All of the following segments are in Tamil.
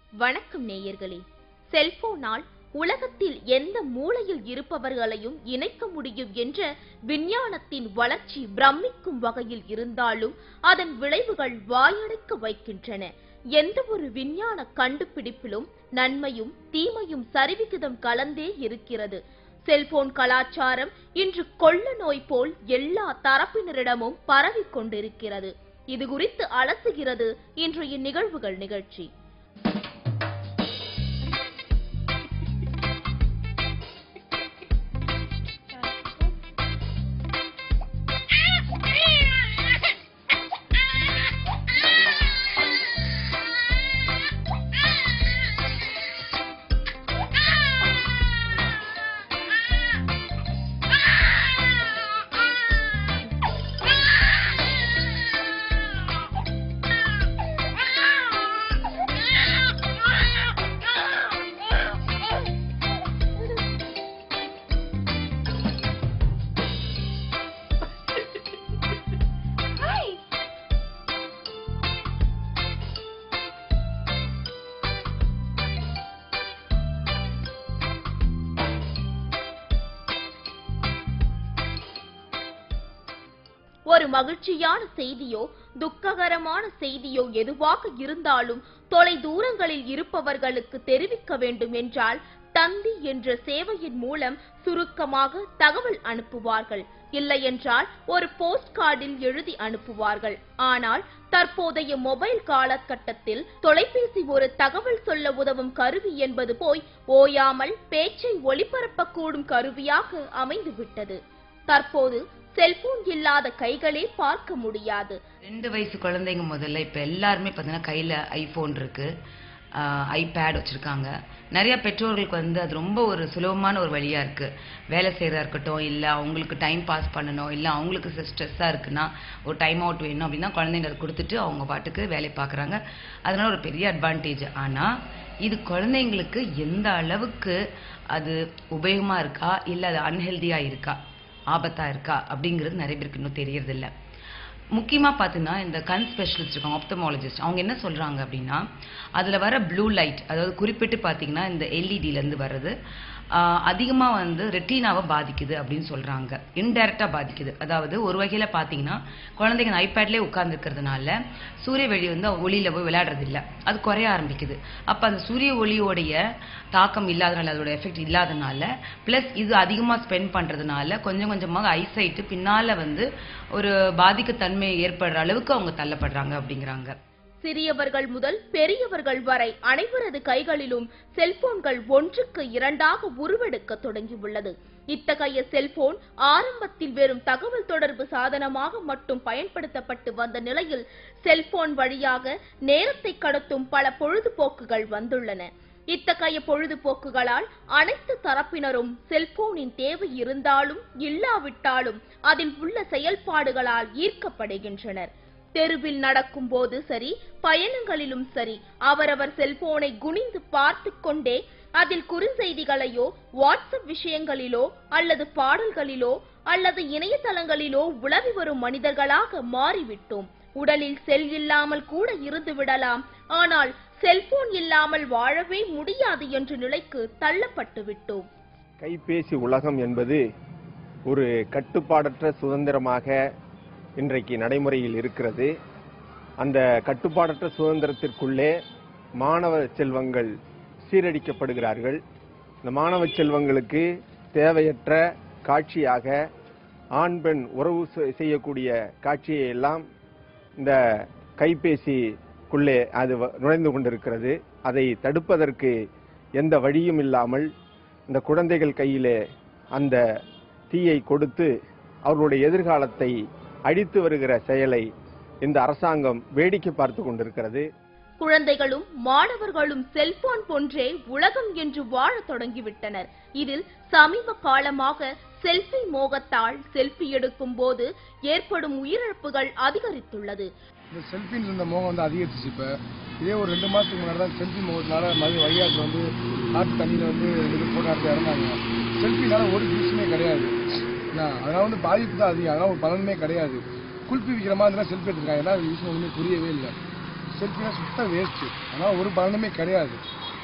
வணக்கம் நேயர்களே செல்போனால் உலகத்தில் எந்த மூலையில் இருப்பவர்களையும் இணைக்க முடியும் என்ற விஞ்ஞானத்தின் வளர்ச்சி பிரமிக்கும் வகையில் இருந்தாலும் அதன் விளைவுகள் வாயடைக்க வைக்கின்றன எந்த ஒரு விஞ்ஞான கண்டுபிடிப்பிலும் நன்மையும் தீமையும் சரிவிகிதம் கலந்தே இருக்கிறது செல்போன் கலாச்சாரம் இன்று கொள்ள நோய் போல் எல்லா தரப்பினரிடமும் பரவிக் கொண்டிருக்கிறது இது குறித்து அலசுகிறது இன்றைய நிகழ்வுகள் நிகழ்ச்சி ஒரு மகிழ்ச்சியான செய்தியோ துக்ககரமான செய்தியோ எதுவாக இருந்தாலும் தொலை தூரங்களில் இருப்பவர்களுக்கு தெரிவிக்க வேண்டும் என்றால் தந்தி என்ற சேவையின் மூலம் சுருக்கமாக தகவல் அனுப்புவார்கள் இல்லையென்றால் ஒரு போஸ்ட் கார்டில் எழுதி அனுப்புவார்கள் ஆனால் தற்போதைய மொபைல் காலகட்டத்தில் தொலைபேசி ஒரு தகவல் சொல்ல உதவும் கருவி என்பது போய் ஓயாமல் பேச்சை ஒளிபரப்பக்கூடும் கருவியாக அமைந்துவிட்டது தற்போது செல்போன் இல்லாத கைகளே பார்க்க முடியாது ரெண்டு வயசு குழந்தைங்க முதல்ல இப்போ எல்லாருமே பார்த்தீங்கன்னா கையில் ஐஃபோன் இருக்கு ஐபேட் வச்சுருக்காங்க நிறைய பெற்றோர்களுக்கு வந்து அது ரொம்ப ஒரு சுலபமான ஒரு வழியாக இருக்குது வேலை செய்கிறதா இருக்கட்டும் இல்லை அவங்களுக்கு டைம் பாஸ் பண்ணணும் இல்லை அவங்களுக்கு ஸ்ட்ரெஸ்ஸாக இருக்குன்னா ஒரு டைம் அவுட் வேணும் அப்படின்னா குழந்தைங்க அதை கொடுத்துட்டு அவங்க பாட்டுக்கு வேலை பார்க்குறாங்க அதனால ஒரு பெரிய அட்வான்டேஜ் ஆனால் இது குழந்தைங்களுக்கு எந்த அளவுக்கு அது உபயோகமாக இருக்கா இல்லை அது அன்ஹெல்தியாக இருக்கா ஆபத்தாக இருக்கா அப்படிங்கிறது நிறைய பேருக்கு இன்னும் தெரியறதில்ல முக்கியமாக பார்த்தீங்கன்னா இந்த கண் ஸ்பெஷலிஸ்ட் இருக்காங்க ஆப்தமாலஜிஸ்ட் அவங்க என்ன சொல்கிறாங்க அப்படின்னா அதில் வர ப்ளூ லைட் அதாவது குறிப்பிட்டு பார்த்தீங்கன்னா இந்த எல்இடிலேருந்து வர்றது அதிகமாக வந்து ரெட்டினாவை பாதிக்குது அப்படின்னு சொல்கிறாங்க இன்டைரக்டாக பாதிக்குது அதாவது ஒரு வகையில் பார்த்தீங்கன்னா குழந்தைங்க ஐபேட்லேயே உட்கார்ந்துருக்கிறதுனால சூரிய வெளி வந்து ஒளியில் போய் விளையாடுறது இல்ல அது குறைய ஆரம்பிக்குது அப்போ அந்த சூரிய ஒளியோடைய தாக்கம் இல்லாதனால அதோட எஃபெக்ட் இல்லாதனால ப்ளஸ் இது அதிகமாக ஸ்பெண்ட் பண்ணுறதுனால கொஞ்சம் கொஞ்சமாக ஐசைட்டு பின்னால் வந்து ஒரு பாதிக்கத்தன்மை ஏற்படுற அளவுக்கு அவங்க தள்ளப்படுறாங்க அப்படிங்கிறாங்க சிறியவர்கள் முதல் பெரியவர்கள் வரை அனைவரது கைகளிலும் செல்போன்கள் ஒன்றுக்கு இரண்டாக உருவெடுக்க தொடங்கியுள்ளது இத்தகைய செல்போன் ஆரம்பத்தில் வெறும் தகவல் தொடர்பு சாதனமாக மட்டும் பயன்படுத்தப்பட்டு வந்த நிலையில் செல்போன் வழியாக நேரத்தை கடத்தும் பல பொழுதுபோக்குகள் வந்துள்ளன இத்தகைய பொழுதுபோக்குகளால் அனைத்து தரப்பினரும் செல்போனின் தேவை இருந்தாலும் இல்லாவிட்டாலும் அதில் உள்ள செயல்பாடுகளால் ஈர்க்கப்படுகின்றனர் தெருவில் நடக்கும் போது சரி பயணங்களிலும் சரி அவரவர் செல்போனை குனிந்து பார்த்து கொண்டே அதில் குறுஞ்செய்திகளையோ வாட்ஸ்அப் விஷயங்களிலோ அல்லது பாடல்களிலோ அல்லது இணையதளங்களிலோ உலவி வரும் மனிதர்களாக மாறிவிட்டோம் உடலில் செல் இல்லாமல் கூட இருந்து விடலாம் ஆனால் செல்போன் இல்லாமல் வாழவே முடியாது என்ற நிலைக்கு தள்ளப்பட்டு விட்டோம் கைபேசி உலகம் என்பது ஒரு கட்டுப்பாடற்ற சுதந்திரமாக இன்றைக்கு நடைமுறையில் இருக்கிறது அந்த கட்டுப்பாடற்ற சுதந்திரத்திற்குள்ளே மாணவ செல்வங்கள் சீரழிக்கப்படுகிறார்கள் இந்த மாணவ செல்வங்களுக்கு தேவையற்ற காட்சியாக ஆண் பெண் உறவு செ- செய்யக்கூடிய காட்சியை எல்லாம் இந்த கைபேசிக்குள்ளே அது வ- நுழைந்து கொண்டிருக்கிறது அதை தடுப்பதற்கு எந்த வழியும் இல்லாமல் இந்த குழந்தைகள் கையிலே அந்த தீயை கொடுத்து அவர்களுடைய எதிர்காலத்தை அழித்து வருகிற செயலை இந்த அரசாங்கம் வேடிக்கை பார்த்து கொண்டிருக்கிறது குழந்தைகளும் மாணவர்களும் செல்போன் போன்றே உலகம் என்று வாழத் தொடங்கிவிட்டனர் இதில் சமீப காலமாக செல்ஃபி மோகத்தால் செல்ஃபி எடுக்கும் போது ஏற்படும் உயிரிழப்புகள் அதிகரித்துள்ளது இந்த செல்ஃபின்னு இருந்த மோகம் வந்து அதிகரிச்சிச்சு இப்போ இதே ஒரு ரெண்டு மாதத்துக்கு முன்னாடி தான் செல்ஃபி மோகத்தினால மது வைகாட்டில் வந்து ஆற்று தண்ணியில் வந்து ரெண்டு பேர் போட்டு நடந்து இறந்தாங்க செல்ஃபினால ஒரு யூஸுமே கிடையாது என்ன அதனால வந்து பாதிப்பு தான் அதிகம் அதனால ஒரு பலனுமே கிடையாது குல்பி விற்கிற மாதிரி இருந்தால் செல்ஃபி எடுத்துருக்காங்க ஏன்னா யூஸ் ஒன்றுமே புரியவே இல்லை செல்ஃபினா சுத்த வேஸ்ட்டு அதனால் ஒரு பலனுமே கிடையாது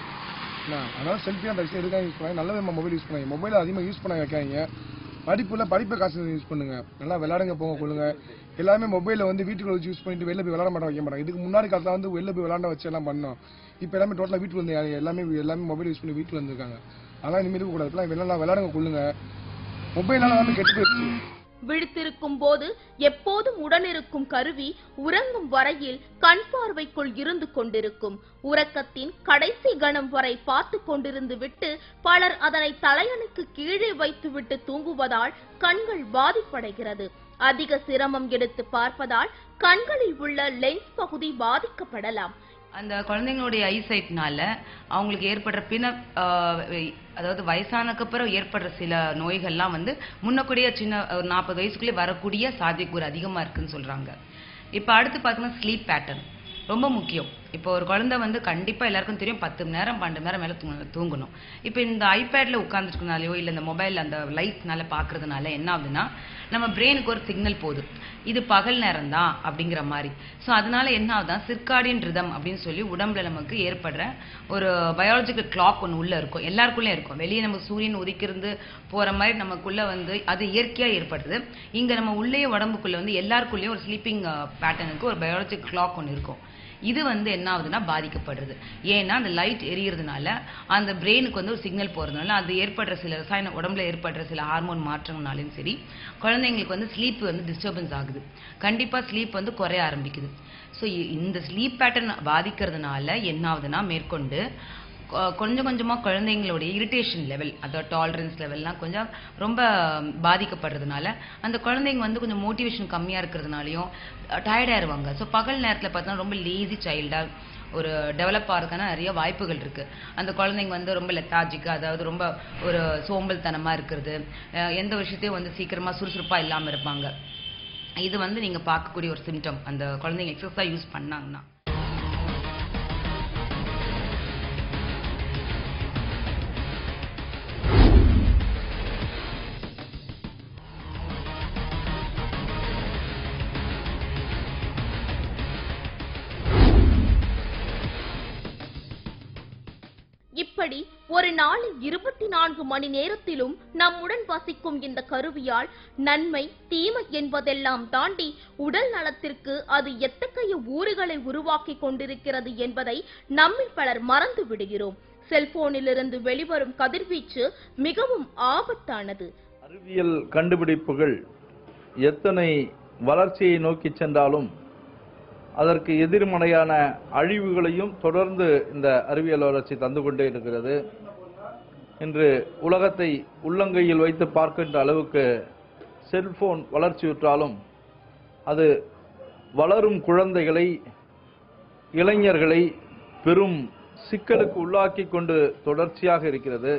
என்ன அதனால செல்ஃபி அந்த விஷயம் எதுக்காக யூஸ் பண்ணாங்க நல்ல விதமாக மொபைல் யூஸ் பண்ணாங்க மொபைலை அதிகமாக யூஸ் பண்ண வைக்காதீங்க படிப்புல படிப்பை காசு யூஸ் பண்ணுங்க நல்லா விளையாடுங்க போங்க கொள்ளுங்க எல்லாமே மொபைலில் வந்து வீட்டுக்குள்ள வச்சு யூஸ் பண்ணிட்டு வெளில போய் விளையாட மாட்டாங்க வைக்க மாட்டாங்க இதுக்கு முன்னாடி காலத்தில் வந்து வெளில போய் விளையாட வச்சு எல்லாம் பண்ணோம் இப்போ எல்லாமே டோட்டலாக வீட்டுல வந்து எல்லாமே எல்லாமே மொபைல் யூஸ் பண்ணி வீட்டில் இருந்திருக்காங்க அதெல்லாம் இனிமேல் இருக்கக்கூடாது இப்பெல்லாம் வெளில விளையாடுங்க கொள்ளுங்க மொபைலால வந்து கெட்டு போயிடுச்சு விழித்திருக்கும் போது எப்போதும் உடனிருக்கும் கருவி உறங்கும் வரையில் கண் பார்வைக்குள் இருந்து கொண்டிருக்கும் உறக்கத்தின் கடைசி கணம் வரை பார்த்து கொண்டிருந்து விட்டு பலர் அதனை தலையணுக்கு கீழே வைத்துவிட்டு தூங்குவதால் கண்கள் பாதிப்படைகிறது அதிக சிரமம் எடுத்து பார்ப்பதால் கண்களில் உள்ள லென்ஸ் பகுதி பாதிக்கப்படலாம் அந்த குழந்தைங்களுடைய ஐசைட்னால அவங்களுக்கு ஏற்படுற பின ஆஹ் வெ- அதாவது வயசானக்கு அப்புறம் ஏற்படுற சில நோய்கள்லாம் வந்து முன்னக்கூடிய சின்ன ஒரு நாற்பது வயசுக்குள்ளே வரக்கூடிய சாத்தியக்கூறு அதிகமா இருக்குன்னு சொல்றாங்க இப்போ அடுத்து பார்த்தீங்கன்னா ஸ்லீப் பேட்டர்ன் ரொம்ப முக்கியம் இப்போ ஒரு குழந்தை வந்து கண்டிப்பா எல்லாருக்கும் தெரியும் பத்து மணி நேரம் பன்னெண்டு மணி நேரம் மேல தூங்க தூங்கணும் இப்போ இந்த ஐபேட்ல உட்காந்துருக்கனாலயோ இல்ல இந்த மொபைல் அந்த லைட்னால பாக்குறதுனால என்ன ஆகுதுன்னா நம்ம பிரெயினுக்கு ஒரு சிக்னல் போகுது இது பகல் நேரம் தான் அப்படிங்கிற மாதிரி ஸோ அதனால என்ன ஆகுதா சிற்காடியன் ரிதம் அப்படின்னு சொல்லி உடம்புல நமக்கு ஏற்படுற ஒரு பயாலஜிக்கல் கிளாக் ஒன்று உள்ள இருக்கும் எல்லாருக்குள்ளே இருக்கும் வெளியே நம்ம சூரியன் உதிக்கிறது போற மாதிரி நமக்குள்ள வந்து அது இயற்கையா ஏற்படுது இங்க நம்ம உள்ளே உடம்புக்குள்ள வந்து எல்லாருக்குள்ளேயும் ஒரு ஸ்லீப்பிங் பேட்டர்னுக்கு ஒரு பயாலஜிக்கல் கிளாக் ஒன்று இருக்கும் இது வந்து என்ன ஆகுதுன்னா பாதிக்கப்படுறது ஏன்னா அந்த லைட் எரியறதுனால அந்த பிரெயினுக்கு வந்து ஒரு சிக்னல் போறதுனால அது ஏற்படுற சில ரசாயன உடம்புல ஏற்படுற சில ஹார்மோன் மாற்றங்களாலும் சரி குழந்தைங்களுக்கு வந்து ஸ்லீப் வந்து டிஸ்டர்பன்ஸ் ஆகுது கண்டிப்பா ஸ்லீப் வந்து குறைய ஆரம்பிக்குது ஸோ இந்த ஸ்லீப் பேட்டர்ன் பாதிக்கிறதுனால என்ன ஆகுதுன்னா மேற்கொண்டு கொ- கொஞ்சம் கொஞ்சமா குழந்தைங்களுடைய இரிட்டேஷன் லெவல் அதாவது டாலரன்ஸ் லெவல்லாம் கொஞ்சம் ரொம்ப பாதிக்கப்படுறதுனால அந்த குழந்தைங்க வந்து கொஞ்சம் மோட்டிவேஷன் கம்மியா இருக்கிறதுனாலையும் டயர்ட் ஆயிருவாங்க ஸோ பகல் நேரத்துல பார்த்தா ரொம்ப லேசி சைல்டா ஒரு டெவலப் ஆகிறதுக்கான நிறைய வாய்ப்புகள் இருக்கு அந்த குழந்தைங்க வந்து ரொம்ப லெத்தாஜிக்கு அதாவது ரொம்ப ஒரு சோம்பல்தனமா இருக்கிறது அஹ் எந்த விஷயத்தையும் வந்து சீக்கிரமா சுறுசுறுப்பா இல்லாம இருப்பாங்க இது வந்து நீங்க பார்க்கக்கூடிய ஒரு சிம்டம் அந்த குழந்தைங்க எக்ஸசைஸ் யூஸ் பண்ணாங்கன்னா இப்படி ஒரு நாளில் இருபத்தி நான்கு மணி நேரத்திலும் நம்முடன் வசிக்கும் இந்த கருவியால் நன்மை தீமை என்பதெல்லாம் தாண்டி உடல் நலத்திற்கு அது எத்தகைய ஊறுகளை உருவாக்கி கொண்டிருக்கிறது என்பதை நம்மில் பலர் மறந்து விடுகிறோம் செல்போனிலிருந்து வெளிவரும் கதிர்வீச்சு மிகவும் ஆபத்தானது அறிவியல் கண்டுபிடிப்புகள் எத்தனை வளர்ச்சியை நோக்கி சென்றாலும் அதற்கு எதிர்மறையான அழிவுகளையும் தொடர்ந்து இந்த அறிவியல் வளர்ச்சி தந்து கொண்டே இருக்கிறது இன்று உலகத்தை உள்ளங்கையில் வைத்து பார்க்கின்ற அளவுக்கு செல்போன் வளர்ச்சியுற்றாலும் அது வளரும் குழந்தைகளை இளைஞர்களை பெரும் சிக்கலுக்கு உள்ளாக்கி கொண்டு தொடர்ச்சியாக இருக்கிறது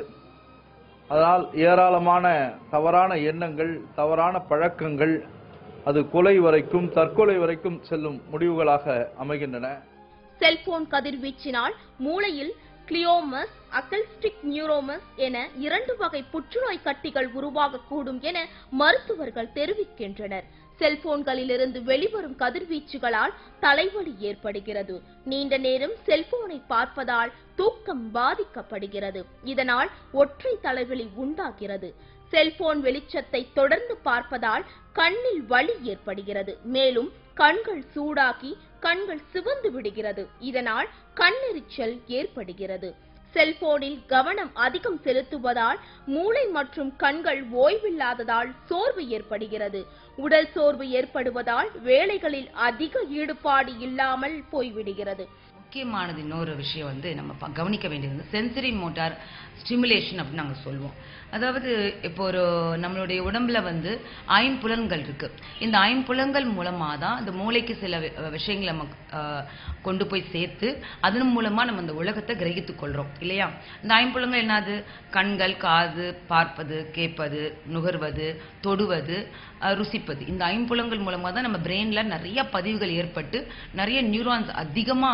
அதனால் ஏராளமான தவறான எண்ணங்கள் தவறான பழக்கங்கள் அது கொலை வரைக்கும் தற்கொலை வரைக்கும் செல்லும் முடிவுகளாக அமைகின்றன செல்போன் கதிர்வீச்சினால் மூளையில் கிளியோமஸ் அக்கல்ஸ்டிக் நியூரோமஸ் என இரண்டு வகை புற்றுநோய் கட்டிகள் உருவாகக்கூடும் என மருத்துவர்கள் தெரிவிக்கின்றனர் செல்போன்களிலிருந்து வெளிவரும் கதிர்வீச்சுகளால் தலைவலி ஏற்படுகிறது நீண்ட நேரம் செல்போனை பார்ப்பதால் தூக்கம் பாதிக்கப்படுகிறது இதனால் ஒற்றை தலைவலி உண்டாகிறது செல்போன் வெளிச்சத்தை தொடர்ந்து பார்ப்பதால் கண்ணில் வலி ஏற்படுகிறது மேலும் கண்கள் சூடாகி கண்கள் சிவந்து விடுகிறது இதனால் கண்ணெரிச்சல் ஏற்படுகிறது செல்போனில் கவனம் அதிகம் செலுத்துவதால் மூளை மற்றும் கண்கள் ஓய்வில்லாததால் சோர்வு ஏற்படுகிறது உடல் சோர்வு ஏற்படுவதால் வேலைகளில் அதிக ஈடுபாடு இல்லாமல் போய்விடுகிறது முக்கியமானது இன்னொரு விஷயம் வந்து நம்ம ப- கவனிக்க வேண்டியது சென்சரி மோட்டார் ஸ்டிமுலேஷன் அப்படின்னு நாங்க சொல்லுவோம் அதாவது இப்போ ஒரு நம்மளுடைய உடம்புல வந்து ஐம்புலன்கள் இருக்கு இந்த ஐம்புலன்கள் மூலமா தான் இந்த மூளைக்கு சில வி- விஷயங்களை நம்ம ஆஹ், கொண்டு போய் சேர்த்து அதன் மூலமா நம்ம இந்த உலகத்தை கிரகித்துக் கொள்றோம் இல்லையா இந்த ஐம்புலன்கள் என்னது கண்கள் காது பார்ப்பது கேட்பது நுகர்வது தொடுவது அஹ், ருசிப்பது இந்த ஐம்புலன்கள் மூலமா தான் நம்ம பிரெயின்ல நிறைய பதிவுகள் ஏற்பட்டு நிறைய நியூரான்ஸ் அதிகமா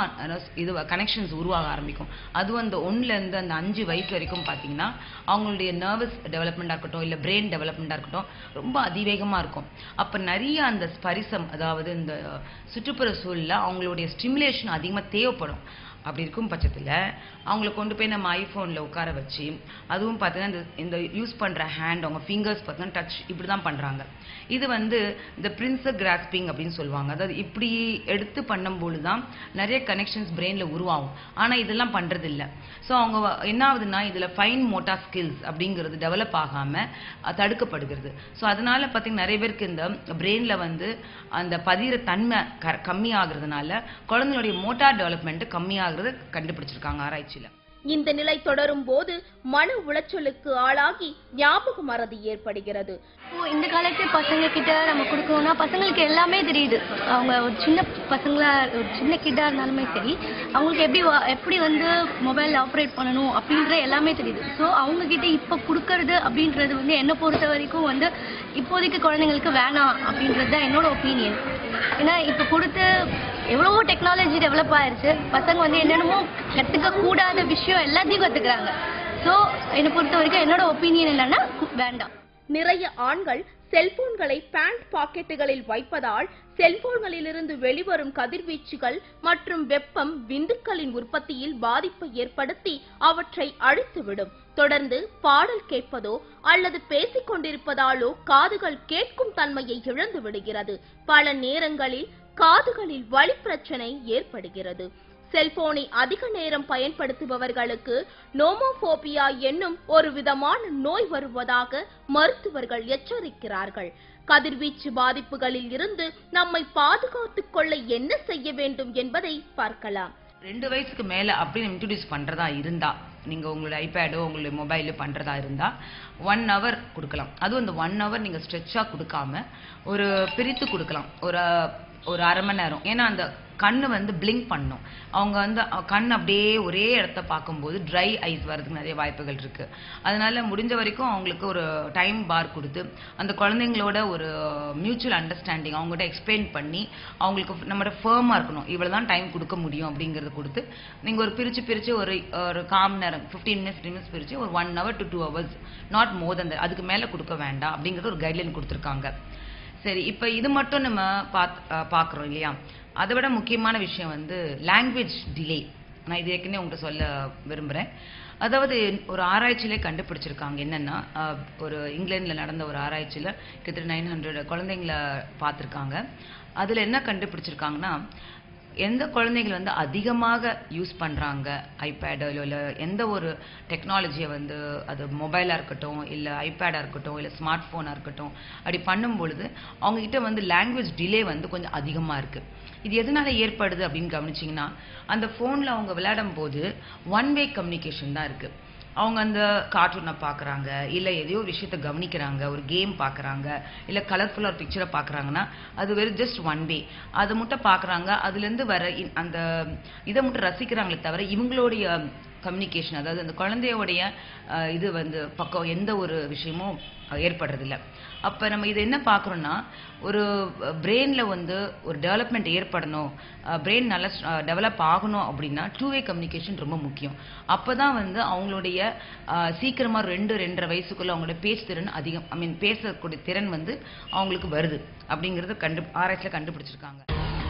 இது கனெக்ஷன்ஸ் உருவாக ஆரம்பிக்கும் அதுவும் அந்த ஒண்ணுல இருந்து அந்த அஞ்சு வயசு வரைக்கும் பார்த்தீங்கன்னா அவங்களுடைய நர்வஸ் டெவலப்மெண்ட்டாக இருக்கட்டும் இல்லை பிரெயின் டெவலப்மெண்ட்டாக இருக்கட்டும் ரொம்ப அதிவேகமாக இருக்கும் அப்போ நிறைய அந்த ஸ்பரிசம் அதாவது இந்த சுற்றுப்புற சூழலில் அவங்களுடைய ஸ்டிமுலேஷன் அதிகமாக தேவைப்படும் அப்படி இருக்கும் பட்சத்தில் அவங்கள கொண்டு போய் நம்ம ஐஃபோனில் உட்கார வச்சு அதுவும் பார்த்தீங்கன்னா இந்த இந்த யூஸ் பண்ணுற ஹேண்ட் அவங்க ஃபிங்கர்ஸ் பார்த்தீங்கன்னா டச் இப்படி தான் பண்ணுறாங்க இது வந்து இந்த பிரின்சர் கிராஸ்பிங் அப்படின்னு சொல்லுவாங்க அதாவது இப்படி எடுத்து பண்ணும்போது தான் நிறைய கனெக்ஷன்ஸ் பிரெயினில் உருவாகும் ஆனால் இதெல்லாம் பண்ணுறது இல்லை ஸோ அவங்க வ- என்ன ஆகுதுன்னா இதில் ஃபைன் மோட்டா ஸ்கில்ஸ் அப்படிங்கிறது டெவலப் ஆகாமல் தடுக்கப்படுகிறது ஸோ அதனால பார்த்தீங்கன்னா நிறைய பேருக்கு இந்த பிரெயினில் வந்து அந்த பதிகிற தன்மை க கம்மியாகிறதுனால குழந்தைகளுடைய மோட்டார் டெவலப்மெண்ட் கம்மியாகிறது கண்டுபிடிச்சிருக்காங்க ஆராய்ச்சியில் இந்த நிலை தொடரும் போது மன உளைச்சலுக்கு ஆளாகி ஞாபக மறதி ஏற்படுகிறது இப்போ இந்த காலத்து பசங்க கிட்ட நம்ம கொடுக்கணும்னா பசங்களுக்கு எல்லாமே தெரியுது அவங்க ஒரு சின்ன பசங்களா ஒரு சின்ன கிட்டா இருந்தாலுமே சரி அவங்களுக்கு எப்படி வா- எப்படி வந்து மொபைல் ஆப்ரேட் பண்ணணும் அப்படின்ற எல்லாமே தெரியுது ஸோ அவங்க கிட்ட இப்போ கொடுக்கறது அப்படின்றது வந்து என்னை பொறுத்த வரைக்கும் வந்து இப்போதைக்கு குழந்தைங்களுக்கு வேணாம் அப்படின்றது தான் என்னோட ஒப்பீனியன் ஏன்னா இப்போ கொடுத்து எவ்வளவோ டெக்னாலஜி டெவலப் ஆயிருச்சு பசங்க வந்து என்னென்னமோ கற்றுக்க கூடாத விஷயம் எல்லாத்தையும் கற்றுக்குறாங்க ஸோ என்னை பொறுத்த வரைக்கும் என்னோட ஒப்பீனியன் என்னன்னா வேண்டாம் நிறைய ஆண்கள் செல்போன்களை பேண்ட் பாக்கெட்டுகளில் வைப்பதால் செல்போன்களிலிருந்து வெளிவரும் கதிர்வீச்சுகள் மற்றும் வெப்பம் விந்துக்களின் உற்பத்தியில் பாதிப்பை ஏற்படுத்தி அவற்றை அழித்துவிடும் தொடர்ந்து பாடல் கேட்பதோ அல்லது பேசிக் கொண்டிருப்பதாலோ காதுகள் கேட்கும் தன்மையை இழந்து விடுகிறது பல நேரங்களில் காதுகளில் வலி பிரச்சனை ஏற்படுகிறது செல்போனை அதிக நேரம் பயன்படுத்துபவர்களுக்கு நோமோபோபியா என்னும் ஒரு விதமான நோய் வருவதாக மருத்துவர்கள் எச்சரிக்கிறார்கள் கதிர்வீச்சு பாதிப்புகளில் இருந்து நம்மை பாதுகாத்துக் கொள்ள என்ன செய்ய வேண்டும் என்பதை பார்க்கலாம் ரெண்டு வயசுக்கு மேல அப்படின்னு இன்ட்ரடியூஸ் பண்றதா இருந்தா நீங்க உங்களுடைய ஐபேடோ உங்களுடைய மொபைலோ பண்றதா இருந்தா ஒன் ஹவர் கொடுக்கலாம் அதுவும் அந்த ஒன் ஹவர் நீங்க ஸ்ட்ரெச்சா கொடுக்காம ஒரு பிரித்து கொடுக்கலாம் ஒரு ஒரு அரை மணி நேரம் ஏன்னா அந்த கண்ணு வந்து பிளிங்க் பண்ணும் அவங்க வந்து அ- கண் அப்படியே ஒரே இடத்த பார்க்கும்போது ட்ரை ஐஸ் வரதுக்கு நிறைய வாய்ப்புகள் இருக்கு அதனால முடிஞ்ச வரைக்கும் அவங்களுக்கு ஒரு டைம் பார் கொடுத்து அந்த குழந்தைங்களோட ஒரு மியூச்சுவல் அண்டர்ஸ்டாண்டிங் அவங்ககிட்ட எக்ஸ்பிளைன் பண்ணி அவங்களுக்கு நம்மளோட ஃபேமாக இருக்கணும் இவ்வளோ தான் டைம் கொடுக்க முடியும் அப்படிங்கிறத கொடுத்து நீங்கள் ஒரு பிரித்து பிரித்து ஒரு ஒரு காம் நேரம் ஃபிஃப்டீன் மினிட்ஸ் மினிட்ஸ் பிரித்து ஒரு one hour to two hours not more than that அதுக்கு மேலே கொடுக்க வேண்டாம் அப்படிங்கிறது ஒரு கைட்லைன் கொடுத்துருக்காங்க சரி இப்போ இது மட்டும் நம்ம பாத் பார்க்குறோம் இல்லையா அதை விட முக்கியமான விஷயம் வந்து லாங்குவேஜ் டிலே நான் இது ஏற்கனவே உங்கள்கிட்ட சொல்ல விரும்புகிறேன் அதாவது ஒரு ஆராய்ச்சியிலே கண்டுபிடிச்சிருக்காங்க என்னன்னா அஹ், ஒரு இங்கிலாந்தில் நடந்த ஒரு ஆராய்ச்சியில் கிட்டத்தட்ட நைன் ஹண்ட்ரட் குழந்தைங்கள பார்த்துருக்காங்க அதில் என்ன கண்டுபிடிச்சிருக்காங்கன்னா எந்த குழந்தைகள் வந்து அதிகமாக யூஸ் பண்ணுறாங்க ஐபேடோ இல்லை எந்த ஒரு டெக்னாலஜியை வந்து அது மொபைலாக இருக்கட்டும் இல்லை ஐபேடாக இருக்கட்டும் இல்லை ஸ்மார்ட் ஃபோனாக இருக்கட்டும் அப்படி பண்ணும் பொழுது அவங்ககிட்ட வந்து லாங்குவேஜ் டிலே வந்து கொஞ்சம் அதிகமாக இருக்குது இது எதனால ஏற்படுது அப்படின்னு கவனிச்சிங்கன்னா அந்த ஃபோனில் அவங்க விளையாடும் போது ஒன் வே கம்யூனிகேஷன் தான் இருக்குது அவங்க அந்த கார்ட்டூனை பார்க்குறாங்க இல்லை எதையோ ஒரு விஷயத்தை கவனிக்கிறாங்க ஒரு கேம் பார்க்குறாங்க இல்லை கலர்ஃபுல்லாக ஒரு பிக்சரை பார்க்குறாங்கன்னா அது வெறும் ஜஸ்ட் ஒன் வே அதை மட்டும் பார்க்குறாங்க அதுலேருந்து வர இ- அந்த இதை மட்டும் ரசிக்கிறாங்களே தவிர இவங்களுடைய கம்யூனிகேஷன் அதாவது அந்த குழந்தையோடைய அஹ், இது வந்து பக்கம் எந்த ஒரு விஷயமும் ஏற்படுறதில்ல அப்போ நம்ம இது என்ன பார்க்குறோன்னா ஒரு பிரெயினில் வந்து ஒரு டெவலப்மெண்ட் ஏற்படணும் பிரெயின் நல்லா டெவலப் ஆகணும் அப்படின்னா டூ வே கம்யூனிகேஷன் ரொம்ப முக்கியம் அப்போ தான் வந்து அவங்களுடைய அஹ், சீக்கிரமா ரெண்டு ரெண்டரை வயசுக்குள்ள அவங்களோட பேச்சு திறன் அதிகம் ஐ மீன் பேசக்கூடிய திறன் வந்து அவங்களுக்கு வருது அப்படிங்கிறத கண்டு ஆராய்ச்சியில் கண்டுபிடிச்சிருக்காங்க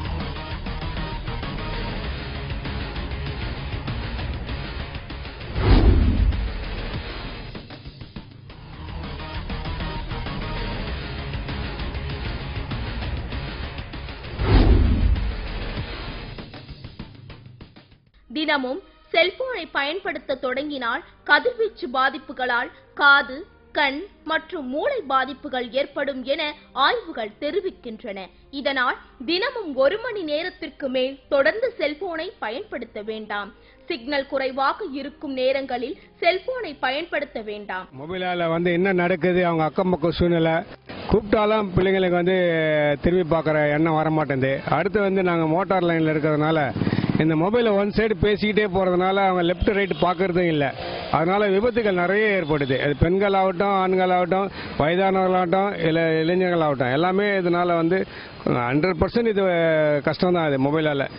தினமும் செல்போனை பயன்படுத்த தொடங்கினால் கதிர்வீச்சு பாதிப்புகளால் காது கண் மற்றும் மூளை பாதிப்புகள் ஏற்படும் என ஆய்வுகள் தெரிவிக்கின்றன இதனால் தினமும் ஒரு மணி நேரத்திற்கு மேல் தொடர்ந்து செல்போனை பயன்படுத்த வேண்டாம் சிக்னல் குறைவாக இருக்கும் நேரங்களில் செல்போனை பயன்படுத்த வேண்டாம் மொபைலால் வந்து என்ன நடக்குது அவங்க அக்கம் பக்கம் சூழ்நிலை கூப்பிட்டாலும் பிள்ளைங்களுக்கு வந்து திரும்பி பார்க்குற எண்ணம் வர மாட்டேங்குது அடுத்து வந்து நாங்கள் மோட்டார் லைனில் இருக்கிறதுனால இந்த மொபைலை ஒன் சைடு பேசிக்கிட்டே போகிறதுனால அவங்க லெஃப்ட் ரைட் பார்க்கறதும் இல்லை அதனால விபத்துகள் நிறைய ஏற்படுது அது பெண்கள் ஆகட்டும் ஆண்கள் ஆகட்டும் வயதானவர்களாகட்டும் இல்லை இளைஞர்கள் ஆகட்டும் எல்லாமே இதனால வந்து ஹண்ட்ரட் பர்சன்ட் இது கஷ்டம் தான் இது மொபைலால்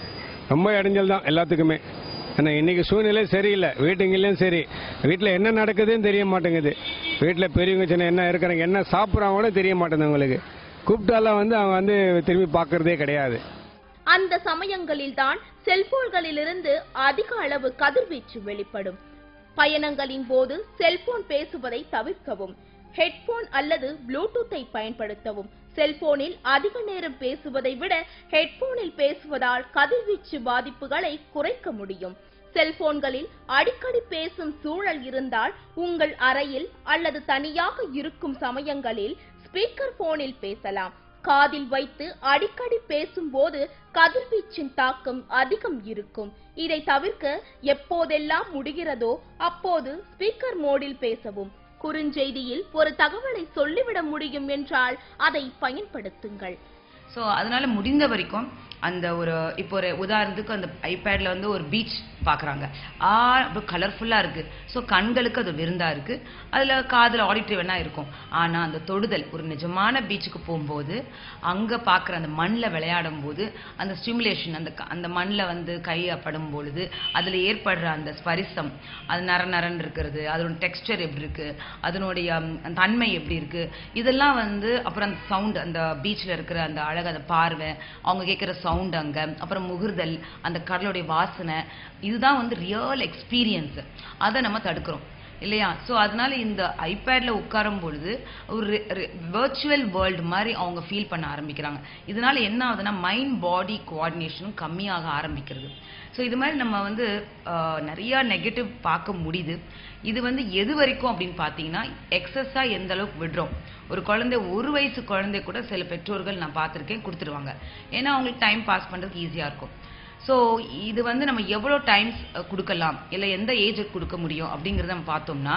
ரொம்ப இடைஞ்சல் தான் எல்லாத்துக்குமே ஏன்னா இன்னைக்கு சூழ்நிலை சரியில்லை வீட்டுங்களையும் சரி வீட்டில் என்ன நடக்குதுன்னு தெரிய மாட்டேங்குது வீட்டில் பெரியவங்க சின்ன என்ன இருக்கிறாங்க என்ன சாப்பிட்றாங்க கூட தெரிய மாட்டேங்குது அவங்களுக்கு கூப்பிட்டாலாம் வந்து அவங்க வந்து திரும்பி பார்க்கறதே கிடையாது அந்த சமயங்களில்தான் செல்போன்களிலிருந்து அதிக அளவு கதிர்வீச்சு வெளிப்படும் பயணங்களின் போது செல்போன் பேசுவதை தவிர்க்கவும் ஹெட்போன் அல்லது ப்ளூடூத்தை பயன்படுத்தவும் செல்போனில் அதிக நேரம் பேசுவதை விட ஹெட்போனில் பேசுவதால் கதிர்வீச்சு பாதிப்புகளை குறைக்க முடியும் செல்போன்களில் அடிக்கடி பேசும் சூழல் இருந்தால் உங்கள் அறையில் அல்லது தனியாக இருக்கும் சமயங்களில் ஸ்பீக்கர் போனில் பேசலாம் காதில் வைத்து அடிக்கடி பேசும்போது கதிர்வீச்சின் தாக்கம் அதிகம் இருக்கும் இதை தவிர்க்க எப்போதெல்லாம் முடிகிறதோ அப்போது ஸ்பீக்கர் மோடில் பேசவும் குறுஞ்செய்தியில் ஒரு தகவலை சொல்லிவிட முடியும் என்றால் அதை பயன்படுத்துங்கள் ஸோ அதனால முடிந்த வரைக்கும் அந்த ஒரு இப்போ ஒரு உதாரணத்துக்கு அந்த ஐபேட்ல வந்து ஒரு பீச் பார்க்குறாங்க ஆ கலர்ஃபுல்லாக இருக்கு ஸோ கண்களுக்கு அது விருந்தா இருக்கு அதில் காதில் ஆடிட்டரி வேணா இருக்கும் ஆனால் அந்த தொடுதல் ஒரு நிஜமான பீச்சுக்கு போகும்போது அங்கே பார்க்குற அந்த மண்ணில் விளையாடும் போது அந்த ஸ்டிமுலேஷன் அந்த க- அந்த மண்ணில் வந்து கை படும் பொழுது அதில் ஏற்படுற அந்த ஸ்பரிசம் அது நர நரன்னு இருக்கிறது அதோட டெக்ஸ்டர் எப்படி இருக்கு அதனுடைய ம், தன்மை எப்படி இருக்கு இதெல்லாம் வந்து அப்புறம் அந்த சவுண்ட் அந்த பீச்சில் இருக்கிற அந்த அழகு அந்த பார்வை அவங்க கேட்குற சவுண்ட் அங்கே அப்புறம் முகிர்தல் அந்த கடலுடைய வாசனை இதுதான் வந்து ரியல் எக்ஸ்பீரியன்ஸ் அதை நம்ம தடுக்கிறோம் இல்லையா ஸோ அதனால இந்த ஐபேடில் உட்காரும் பொழுது ஒரு வெர்ச்சுவல் வேர்ல்டு மாதிரி அவங்க ஃபீல் பண்ண ஆரம்பிக்கிறாங்க இதனால என்ன ஆகுதுன்னா மைண்ட் பாடி கோஆர்டினேஷனும் கம்மியாக ஆரம்பிக்கிறது ஸோ இது மாதிரி நம்ம வந்து ஆஹ், நிறைய நெகட்டிவ் பார்க்க முடியுது இது வந்து எது வரைக்கும் அப்படின்னு பார்த்தீங்கன்னா எக்ஸஸாக எந்த அளவுக்கு விடுறோம் ஒரு குழந்தை ஒரு வயசு குழந்தை கூட சில பெற்றோர்கள் நான் பார்த்துருக்கேன் கொடுத்துருவாங்க ஏன்னா அவங்களுக்கு டைம் பாஸ் பண்ணுறதுக்கு ஈஸியாக இருக்கும் ஸோ இது வந்து நம்ம எவ்வளோ டைம்ஸ் கொடுக்கலாம் இல்லை எந்த ஏஜுக்கு கொடுக்க முடியும் அப்படிங்கிறத நம்ம பார்த்தோம்னா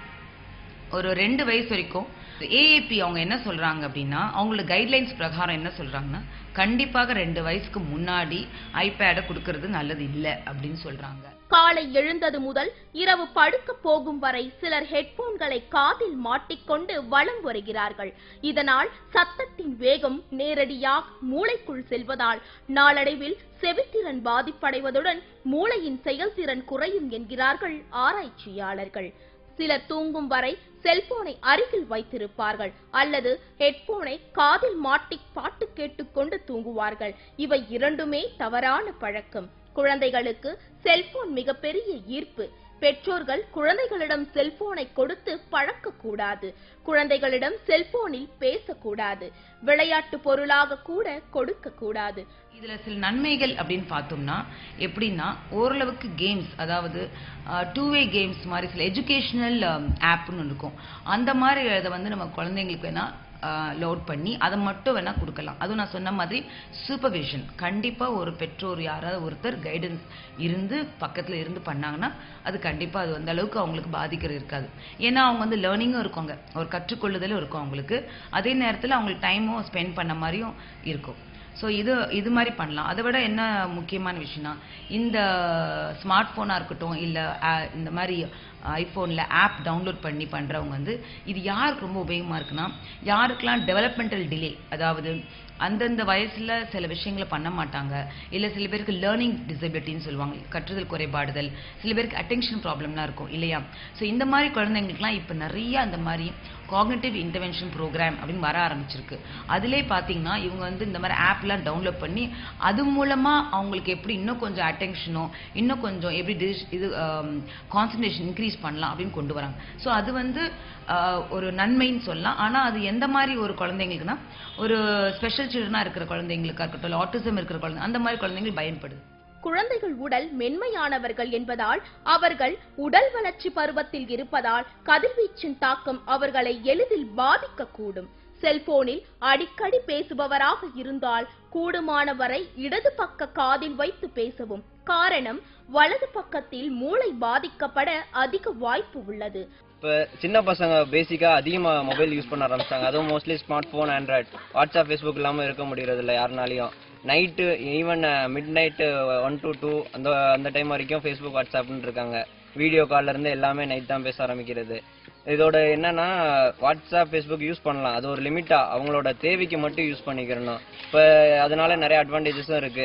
ஒரு ரெண்டு வயசு வரைக்கும் ஏஏபி அவங்க என்ன சொல்றாங்க அப்படின்னா அவங்களோட கைட்லைன்ஸ் பிரகாரம் என்ன சொல்றாங்கன்னா கண்டிப்பாக ரெண்டு வயசுக்கு முன்னாடி ஐபேடை கொடுக்கறது நல்லது இல்லை அப்படின்னு சொல்றாங்க காலை எழுந்தது முதல் இரவு படுக்க போகும் வரை சிலர் ஹெட்போன்களை காதில் மாட்டிக்கொண்டு வலம் வருகிறார்கள் இதனால் சத்தத்தின் வேகம் நேரடியாக மூளைக்குள் செல்வதால் நாளடைவில் செவித்திறன் பாதிப்படைவதுடன் மூளையின் செயல்திறன் குறையும் என்கிறார்கள் ஆராய்ச்சியாளர்கள் சிலர் தூங்கும் வரை செல்போனை அருகில் வைத்திருப்பார்கள் அல்லது ஹெட்போனை காதில் மாட்டி பாட்டு கேட்டுக்கொண்டு தூங்குவார்கள் இவை இரண்டுமே தவறான பழக்கம் குழந்தைகளுக்கு செல்போன் மிகப்பெரிய ஈர்ப்பு பெற்றோர்கள் குழந்தைகளிடம் செல்போனை கொடுத்து பழக்கக்கூடாது குழந்தைகளிடம் செல்போனில் பேசக்கூடாது விளையாட்டு பொருளாக கூட கொடுக்க கூடாது இதுல சில நன்மைகள் அப்படின்னு பார்த்தோம்னா எப்படின்னா ஓரளவுக்கு கேம்ஸ் அதாவது டூ வே கேம்ஸ் மாதிரி சில எஜுகேஷனல் ஆப்னு இருக்கும் அந்த மாதிரி இதை வந்து நம்ம குழந்தைங்களுக்கு வேணா லோட் பண்ணி அதை மட்டும் வேணா கொடுக்கலாம் அதுவும் நான் சொன்ன மாதிரி சூப்பர்விஷன் கண்டிப்பா ஒரு பெற்றோர் யாராவது ஒருத்தர் கைடன்ஸ் இருந்து பக்கத்துல இருந்து பண்ணாங்கன்னா அது கண்டிப்பா அது அந்த அளவுக்கு அவங்களுக்கு பாதிக்கிறது இருக்காது ஏன்னா அவங்க வந்து லேர்னிங்கும் இருக்காங்க ஒரு கற்றுக்கொள்ளுதலும் இருக்கும் அவங்களுக்கு அதே நேரத்துல அவங்களுக்கு டைமும் ஸ்பெண்ட் பண்ண மாதிரியும் இருக்கும் ஸோ இது இது மாதிரி பண்ணலாம் அதை விட என்ன முக்கியமான விஷயம்னா இந்த ஸ்மார்ட் ஃபோனாக இருக்கட்டும் இல்லை இந்த மாதிரி ஐஃபோனில் ஆப் டவுன்லோட் பண்ணி பண்ணுறவங்க வந்து இது யாருக்கு ரொம்ப உபயோகமாக இருக்குன்னா யாருக்கெல்லாம் டெவலப்மெண்டல் டிலே அதாவது அந்தந்த வயசுல சில விஷயங்களை பண்ண மாட்டாங்க இல்ல சில பேருக்கு லேர்னிங் டிசபிலிட்டின்னு சொல்லுவாங்க கற்றுதல் குறைபாடுதல் சில பேருக்கு அட்டென்ஷன் ப்ராப்ளம்லாம் இருக்கும் இல்லையா ஸோ இந்த மாதிரி குழந்தைங்களுக்குலாம் இப்போ நிறைய அந்த மாதிரி காக்னிட்டிவ் இன்டர்வென்ஷன் ப்ரோக்ராம் அப்படின்னு வர ஆரம்பிச்சிருக்கு அதிலே பார்த்தீங்கன்னா இவங்க வந்து இந்த மாதிரி ஆப்லாம் டவுன்லோட் பண்ணி அது மூலமா அவங்களுக்கு எப்படி இன்னும் கொஞ்சம் அட்டென்ஷனோ இன்னும் கொஞ்சம் எப்படி dis- இது கான்சன்ட்ரேஷன் இன்க்ரீஸ் பண்ணலாம் அப்படின்னு கொண்டு வராங்க ஸோ அது வந்து ஆஹ், ஒரு நன்மைன்னு சொல்லலாம் ஆனா அது எந்த மாதிரி ஒரு குழந்தைங்களுக்குன்னா ஒரு ஸ்பெஷல் சில்ட்ரனா இருக்கிற குழந்தைங்களுக்கா இருக்கட்டும் இல்லை ஆட்டிசம் இருக்கிற குழந்தை அந்த மாதிரி குழந்தைங்களுக்கு பயன்படுது குழந்தைகள் உடல் மென்மையானவர்கள் என்பதால் அவர்கள் உடல் வளர்ச்சி பருவத்தில் இருப்பதால் கதிர்வீச்சின் தாக்கம் அவர்களை எளிதில் பாதிக்கக்கூடும் செல்போனில் அடிக்கடி பேசுபவராக இருந்தால் கூடுமானவரை இடது பக்க காதில் வைத்து பேசவும் காரணம் வலது பக்கத்தில் மூளை பாதிக்கப்பட அதிக வாய்ப்பு உள்ளது இப்போ சின்ன பசங்க பேசிக்காக அதிகமாக மொபைல் யூஸ் பண்ண ஆரம்பிச்சாங்க அதுவும் mostly smart phone Android WhatsApp Facebook இல்லாமல் இருக்க முடியறது இல்லை யாருனாலையும் night even midnight one to two அந்த அந்த டைம் வரைக்கும் ஃபேஸ்புக் வாட்ஸ்அப்னு இருக்காங்க வீடியோ கால்ல இருந்து எல்லாமே நைட் தான் பேச ஆரம்பிக்கிறது இதோட என்னன்னா வாட்ஸ்அப் ஃபேஸ்புக் யூஸ் பண்ணலாம் அது ஒரு லிமிட்டா அவங்களோட தேவைக்கு மட்டும் யூஸ் பண்ணிக்கிறணும் இப்போ அதனால நிறைய அட்வான்டேஜஸும் இருக்கு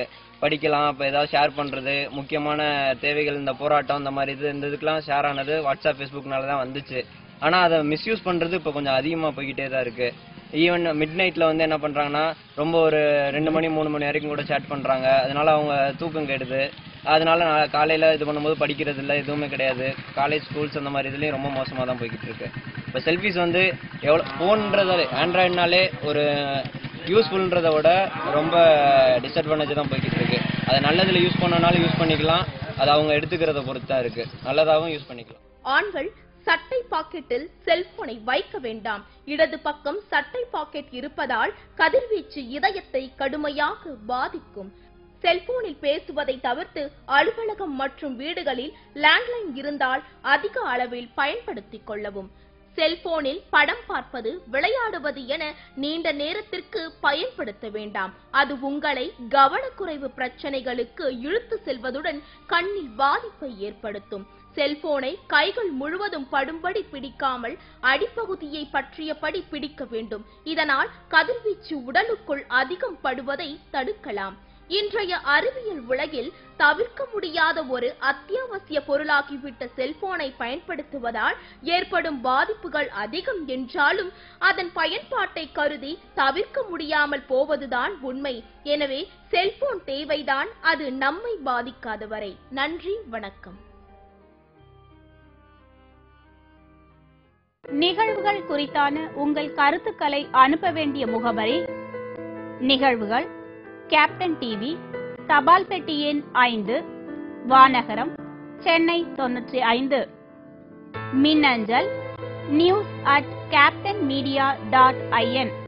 படிக்கலாம் இப்போ ஏதாவது ஷேர் பண்ணுறது முக்கியமான தேவைகள் இந்த போராட்டம் இந்த மாதிரி இது இந்த இதுக்கெல்லாம் ஷேர் ஆனது வாட்ஸ்அப் ஃபேஸ்புக்னால தான் வந்துச்சு ஆனால் அதை மிஸ்யூஸ் பண்ணுறது இப்போ கொஞ்சம் அதிகமாக போய்கிட்டே தான் இருக்குது ஈவன் மிட் நைட்டில் வந்து என்ன பண்ணுறாங்கன்னா ரொம்ப ஒரு ரெண்டு மணி மூணு மணி வரைக்கும் கூட சேட் பண்ணுறாங்க அதனால அவங்க தூக்கம் கெடுது அதனால நான் காலையில் இது பண்ணும்போது படிக்கிறது இல்லை எதுவுமே கிடையாது காலேஜ் ஸ்கூல்ஸ் அந்த மாதிரி இதுலேயும் ரொம்ப மோசமாக தான் போய்கிட்டு இருக்கு இப்போ செல்ஃபிஸ் வந்து எவ்வளோ ஃபோன்றதாலே ஆண்ட்ராய்டுனாலே ஒரு யூஸ்ஃபுல்ன்றதை விட ரொம்ப டிஸ்அட்வான்டேஜ் தான் போய்கிட்டு இருக்கு அதை நல்லதில் யூஸ் பண்ணனாலும் யூஸ் பண்ணிக்கலாம் அது அவங்க எடுத்துக்கிறத பொறுத்து தான் இருக்குது நல்லதாகவும் யூஸ் பண்ணிக்கலாம் ஆண்கள் சட்டை பாக்கெட்டில் செல்போனை வைக்க வேண்டாம் இடது பக்கம் சட்டை பாக்கெட் இருப்பதால் கதிர்வீச்சு இதயத்தை கடுமையாக பாதிக்கும் செல்போனில் பேசுவதை தவிர்த்து அலுவலகம் மற்றும் வீடுகளில் லேண்ட்லைன் இருந்தால் அதிக அளவில் பயன்படுத்திக் கொள்ளவும் செல்போனில் படம் பார்ப்பது விளையாடுவது என நீண்ட நேரத்திற்கு பயன்படுத்த வேண்டாம் அது உங்களை கவனக்குறைவு பிரச்சனைகளுக்கு இழுத்து செல்வதுடன் கண்ணில் பாதிப்பை ஏற்படுத்தும் செல்போனை கைகள் முழுவதும் படும்படி பிடிக்காமல் அடிப்பகுதியை பற்றியபடி பிடிக்க வேண்டும் இதனால் கதிர்வீச்சு உடலுக்குள் அதிகம் படுவதை தடுக்கலாம் இன்றைய அறிவியல் உலகில் தவிர்க்க முடியாத ஒரு அத்தியாவசிய பொருளாகிவிட்ட செல்போனை பயன்படுத்துவதால் ஏற்படும் பாதிப்புகள் அதிகம் என்றாலும் அதன் பயன்பாட்டை கருதி தவிர்க்க முடியாமல் போவதுதான் உண்மை எனவே செல்போன் தேவைதான் அது நம்மை பாதிக்காத வரை நன்றி வணக்கம் நிகழ்வுகள் குறித்தான உங்கள் கருத்துக்களை அனுப்ப வேண்டிய முகவரி நிகழ்வுகள் கேப்டன் டிவி தபால் பெட்டி எண் ஐந்து வானகரம் சென்னை தொன்னூற்றி ஐந்து மின்னஞ்சல் news at captain media dot IN